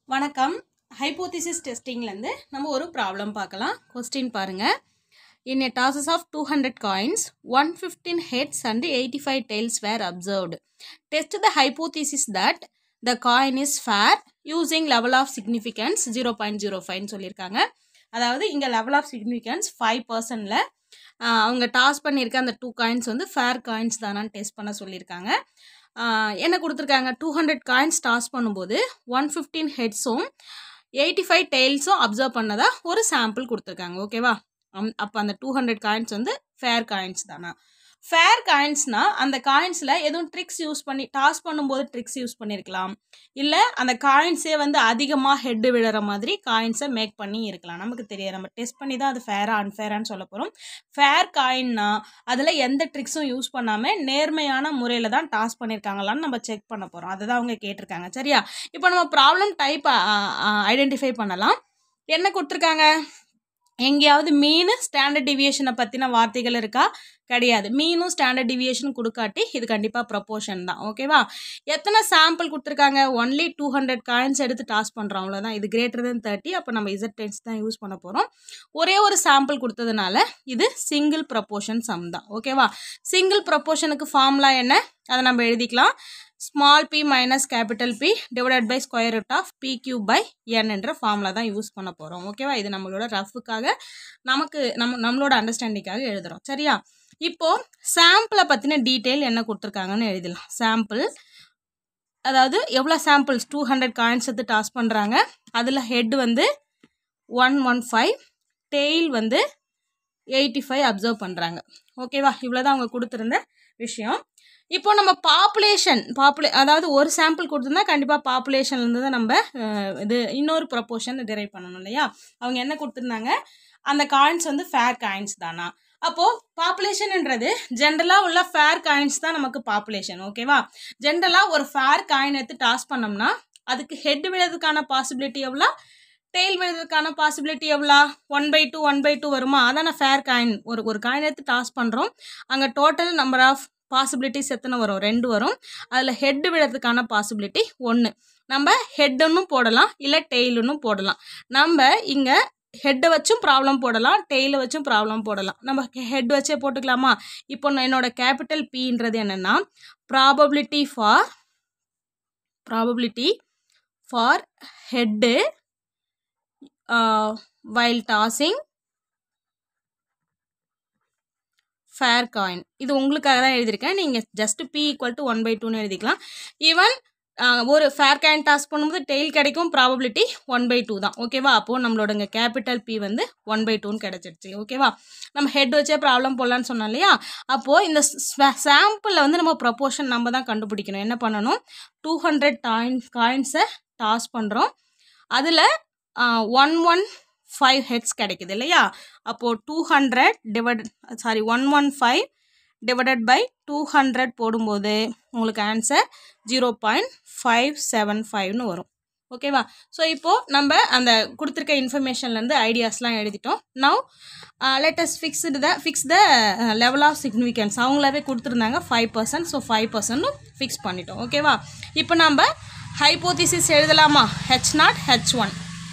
வணக்கம் ஹைப்போதிசிஸ் டெஸ்டிங்லேருந்து நம்ம ஒரு ப்ராப்ளம் பார்க்கலாம் கொஸ்டின் பாருங்கள் in a tosses of two hundred coins one fifteen heads and eighty five tails were observed test the hypothesis that the coin is fair using level of significance zero point zero ஃபைவ்னு சொல்லியிருக்காங்க அதாவது இங்கே level of significance five பர்சன்டில் அவங்க toss பண்ணியிருக்க அந்த two coins வந்து fair coins தானான்னு டெஸ்ட் பண்ண சொல்லியிருக்காங்க ஆஹ் என்ன கொடுத்துருக்காங்க டூ ஹண்ட்ரட் காயின்ஸ் டாஸ் பண்ணும்போது ஒன் ஃபிஃப்டீன் ஹெட்ஸும் எயிட்டி ஃபைவ் டெய்ல்ஸும் அப்சர்வ் பண்ணதா ஒரு சாம்பிள் கொடுத்துருக்காங்க ஓகேவா அப்போ அந்த டூ ஹண்ட்ரட் காயின்ஸ் வந்து ஃபேர் காயின்ஸ் தானா ஃபேர் காயின்ஸ்னா அந்த காயின்ஸில் எதுவும் ட்ரிக்ஸ் யூஸ் பண்ணி டாஸ் பண்ணும்போது ட்ரிக்ஸ் யூஸ் பண்ணியிருக்கலாம் இல்லை அந்த காயின்ஸே வந்து அதிகமாக ஹெட்டு விழுற மாதிரி காயின்ஸை மேக் பண்ணி இருக்கலாம் நமக்கு தெரியாது நம்ம டெஸ்ட் பண்ணி தான் அது ஃபேரா அன்ஃபேரான்னு சொல்ல போகிறோம் ஃபேர் காயின்னா அதில் எந்த ட்ரிக்ஸும் யூஸ் பண்ணாமல் நேர்மையான முறையில் தான் டாஸ் பண்ணியிருக்காங்களான்னு நம்ம செக் பண்ண போகிறோம் அதை தான் அவங்க கேட்டிருக்காங்க சரியா இப்போ நம்ம ப்ராப்ளம் டைப் ஐடென்டிஃபை பண்ணலாம் என்ன கொடுத்துருக்காங்க எங்கேயாவது மீன் ஸ்டாண்டர்ட் டிவியேஷனை பற்றின வார்த்தைகள் இருக்கா கிடையாது மீனும் ஸ்டாண்டர்ட் டிவியேஷன் கொடுக்காட்டி இது கண்டிப்பாக ப்ரப்போர்ஷன் தான் ஓகேவா எத்தனை சாம்பிள் கொடுத்துருக்காங்க ஒன்லி டூ ஹண்ட்ரட் காயின்ஸ் எடுத்து டாஸ் பண்ணுறோம் அவ்வளோதான் இது கிரேட்டர் தென் தேர்ட்டி அப்போ நம்ம இசட் டென்ஸ் தான் யூஸ் பண்ண போகிறோம் ஒரே ஒரு சாம்பிள் கொடுத்ததுனால இது சிங்கிள் ப்ரப்போர்ஷன் சம் தான் ஓகேவா சிங்கிள் ப்ரப்போர்ஷனுக்கு ஃபார்முலா என்ன அதை நம்ம எழுதிக்கலாம் small P minus capital P divided by square root of P Q by N என்ற ஃபார்முலா தான் யூஸ் பண்ண போகிறோம் ஓகேவா இது நம்மளோட ரஃபுக்காக நமக்கு நம்ம நம்மளோட அண்டர்ஸ்டாண்டிங்காக எழுதுகிறோம் சரியா இப்போ சாம்பிளை பற்றின டீட்டெயில் என்ன கொடுத்துருக்காங்கன்னு எழுதலாம் சாம்பிள் அதாவது எவ்வளோ சாம்பிள்ஸ் டூ ஹண்ட்ரட் காயின்ஸ் எடுத்து டாஸ் பண்ணுறாங்க அதில் ஹெட் வந்து ஒன் ஒன் ஃபைவ் டெய்ல் வந்து எயிட்டி ஃபைவ் அப்சர்வ் பண்ணுறாங்க ஓகேவா இவ்வளோ தான் அவங்க கொடுத்துருந்த விஷயம் இப்போ நம்ம பாப்புலேஷன் பாப்புலே அதாவது ஒரு சாம்பிள் கொடுத்துருந்தா கண்டிப்பாக பாப்புலேஷன்லேருந்து தான் நம்ம அஹ், இது இன்னொரு ப்ரப்போர்ஷன் டிரைவ் பண்ணணும் இல்லையா அவங்க என்ன கொடுத்துருந்தாங்க அந்த காயின்ஸ் வந்து ஃபேர் காயின்ஸ் தானா அப்போது பாப்புலேஷன்ன்றது ஜென்ரலாக உள்ள ஃபேர் காயின்ஸ் தான் நமக்கு பாப்புலேஷன் ஓகேவா ஜென்ரலாக ஒரு ஃபேர் காயின் எடுத்து டாஸ் பண்ணோம்னா அதுக்கு ஹெட் விழுறதுக்கான பாசிபிலிட்டி எவ்வளோ டெய்ல் விழுறதுக்கான பாசிபிலிட்டி எவ்வளோ one by two one by two வருமா அதான ஃபேர் காயின் ஒரு ஒரு காயின் எடுத்து டாஸ் பண்ணுறோம் அங்கே டோட்டல் நம்பர் ஆஃப் பாசிபிலிட்டிஸ் எத்தனை வரும் ரெண்டு வரும் அதில் ஹெட் விழுறதுக்கான பாசிபிலிட்டி ஒன்று நம்ம ஹெட்டுன்னு போடலாம் இல்லை டெய்லுன்னு போடலாம் நம்ம இங்கே ஹெட்டை வச்சும் ப்ராப்ளம் போடலாம் டெய்லை வச்சும் ப்ராப்ளம் போடலாம் நம்ம ஹெட் வச்சே போட்டுக்கலாமா இப்போ நான் என்னோட கேபிட்டல் பின்றது என்னென்னா probability for probability for head while tossing fair coin இது உங்களுக்காக தான் எழுதியிருக்கேன் நீங்கள் just P equal to one by டூன்னு எழுதிக்கலாம் ஈவன் ஒரு ஃபேர் காயின் டாஸ் பண்ணும்போது டெய்ல் கிடைக்கும் ப்ராபபிலிட்டி ஒன் பை டூ தான் ஓகேவா அப்போது நம்மளோட இங்கே கேபிட்டல் பி வந்து ஒன் பை டூன்னு கிடச்சிருச்சு ஓகேவா நம்ம ஹெட் வச்சே ப்ராப்ளம் போடலான்னு சொன்னோம் இல்லையா அப்போது இந்த சாம்பிளில் வந்து நம்ம ப்ரப்போர்ஷன் நம்ம தான் கண்டுபிடிக்கணும் என்ன பண்ணணும் டூ ஹண்ட்ரட் காயின் காயின்ஸை டாஸ் பண்ணுறோம் அதில் ஒன் ஒன் ஃபைவ் ஹெட்ஸ் கிடைக்குது இல்லையா அப்போது two hundred divide sorry one one five divided by two hundred போடும்போது உங்களுக்கு answer zero point five seven ஃபைவ்னு வரும் ஓகேவா ஸோ இப்போது நம்ம அந்த கொடுத்துருக்க இன்ஃபர்மேஷன்லேருந்து ஐடியாஸ்லாம் எழுதிட்டோம் now let's fixed the fix the level of significance அவங்களாவே கொடுத்துருந்தாங்க ஃபைவ் பர்சன்ட் ஸோ ஃபைவ் பர்சன்ட்டும் ஃபிக்ஸ் பண்ணிட்டோம் ஓகேவா இப்போ நம்ம ஹைப்போதிசிஸ் எழுதலாமா H naught H one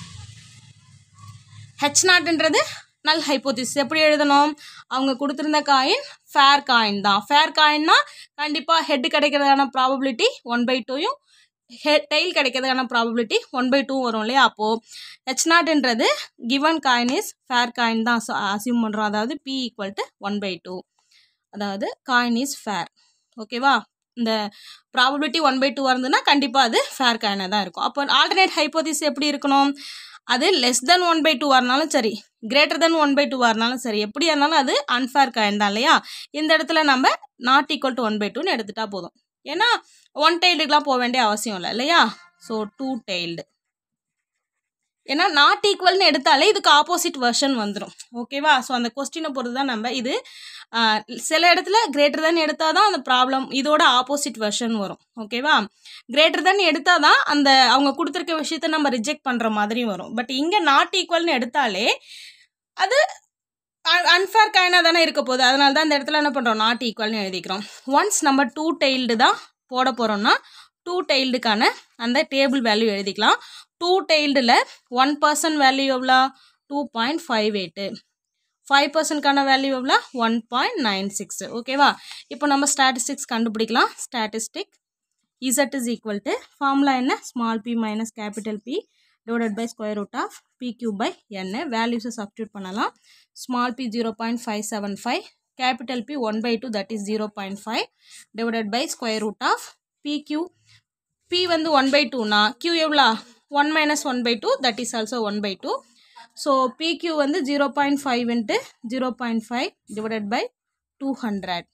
H நாட்ன்றது நல் ஹைப்போதிசிஸ் எப்படி எழுதணும் அவங்க கொடுத்துருந்த காயின் ஃபேர் காயின் தான் ஃபேர் காயின்னா கண்டிப்பாக ஹெட் கிடைக்கிறதுக்கான ப்ராபபிலிட்டி ஒன் பை டூயும் ஹெட் டெய்ல் கிடைக்கிறதுக்கான ப்ராபபிலிட்டி ஒன் பை டூ வரும் இல்லையா அப்போது ஹெச் நாட்ன்றது given coin is fair coin தான் அசியூம் பண்ணுறோம் அதாவது P equal to one by two அதாவது காயின் இஸ் ஃபேர் ஓகேவா இந்த ப்ராபபிலிட்டி ஒன் பை டூ இருந்ததுன்னா கண்டிப்பாக அது ஃபேர் காயினாக தான் இருக்கும் அப்போ ஆல்டர்னேட் ஹைப்போதிஸ் எப்படி இருக்கணும் அது லெஸ் தென் ஒன் பை டூவாக இருந்தாலும் சரி கிரேட்டர் தென் ஒன் பை டூவாக இருந்தாலும் சரி எப்படியா இருந்தாலும் அது அன்ஃபேர் காயின் தான் இல்லையா இந்த இடத்துல நம்ம not equal to one by டூன்னு எடுத்துட்டா போதும் ஏன்னா ஒன் டெய்ல்டுக்கெலாம் போக வேண்டிய அவசியம் இல்லை இல்லையா ஸோ டூ டெய்ல்டு ஏன்னா நாட் ஈக்குவல்னு எடுத்தாலே இதுக்கு ஆப்போசிட் வெர்ஷன் வந்துடும் ஓகேவா ஸோ அந்த கொஸ்டினை பொறுத்து தான் நம்ம இது ஆஹ், சில இடத்துல கிரேட்டர் தென் எடுத்தால் தான் அந்த ப்ராப்ளம் இதோட ஆப்போசிட் வெர்ஷன் வரும் ஓகேவா கிரேட்டர் தென் எடுத்தால் தான் அந்த அவங்க கொடுத்துருக்க விஷயத்த நம்ம ரிஜெக்ட் பண்ணுற மாதிரி வரும் பட் இங்கே நாட் ஈக்குவல்னு எடுத்தாலே அது அன்ஃபேர் காயினாக தானே இருக்க போகுது அதனால தான் இந்த இடத்துல என்ன பண்ணுறோம் நாட் ஈக்குவல்னு எழுதிக்கிறோம் ஒன்ஸ் நம்ம டூ டெய்ல்டு தான் போட போகிறோம்னா டூ டெய்ல்டுக்கான அந்த டேபிள் வேல்யூ எழுதிக்கலாம் டூ டெய்ல்டில் ஒன் பர்சன்ட் வேல்யூ எவ்வளோ two point five eight five பர்சன்ட்கான வேல்யூ எவ்வளோ ஒன் பாயிண்ட் நைன் சிக்ஸ் ஓகேவா இப்போ நம்ம ஸ்டாட்டிஸ்டிக்ஸ் கண்டுபிடிக்கலாம் statistic Z is equal to formula என்ன small P minus capital P divided by square root of P Q by என்ன வேல்யூஸை சப்ஸ்டியூட் பண்ணலாம் small P zero point five seven five capital P one by two that is zero point five divided by square root of P Q P வந்து one by டூனா Q எவ்வளோ one minus one by two that is also one by two so P Q வந்து zero point five into zero point five divided by two hundred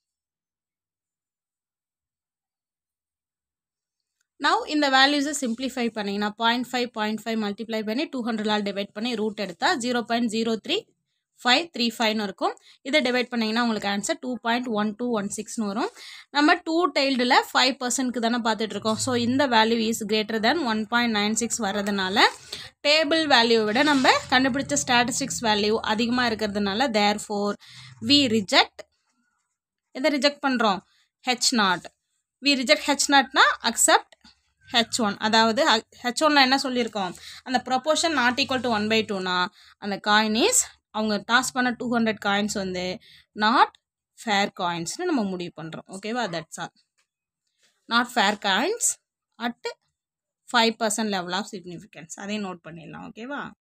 now இந்த வேல்யூஸை simplify பண்ணிங்கன்னா point five point five multiply பண்ணி two ஹண்ட்ரடால் divide பண்ணி root எடுத்தால் zero point zero three five three ஃபைவ்னு இருக்கும் இதை டிவைட் பண்ணிங்கன்னா உங்களுக்கு answer two point one two one சிக்ஸ்னு வரும் நம்ம டூ டைல்டில் ஃபைவ் பர்சன்ட்க்கு தானே பார்த்துட்ருக்கோம் ஸோ இந்த value is greater than one point nine six வரதுனால டேபிள் வேல்யூவை விட நம்ம கண்டுபிடிச்ச ஸ்டாட்டிஸ்டிக்ஸ் வேல்யூ அதிகமாக இருக்கிறதுனால தேர் ஃபோர் வி ரிஜெக்ட் எதை ரிஜெக்ட் பண்ணுறோம் H naught we reject H நாட்னா அக்செப்ட் ஹெச் ஒன் அதாவது ஹெச் ஒன்ல என்ன சொல்லியிருக்கோம் அந்த proportion not equal to one by டூனா அந்த காயின் இஸ் அவங்க டாஸ் பண்ண டூ ஹண்ட்ரட் காயின்ஸ் வந்து நாட் ஃபேர் காயின்ஸ்னு நம்ம முடிவு பண்ணுறோம் ஓகேவா that's all not fair coins at five percent level of significance அதையும் நோட் பண்ணிடலாம் ஓகேவா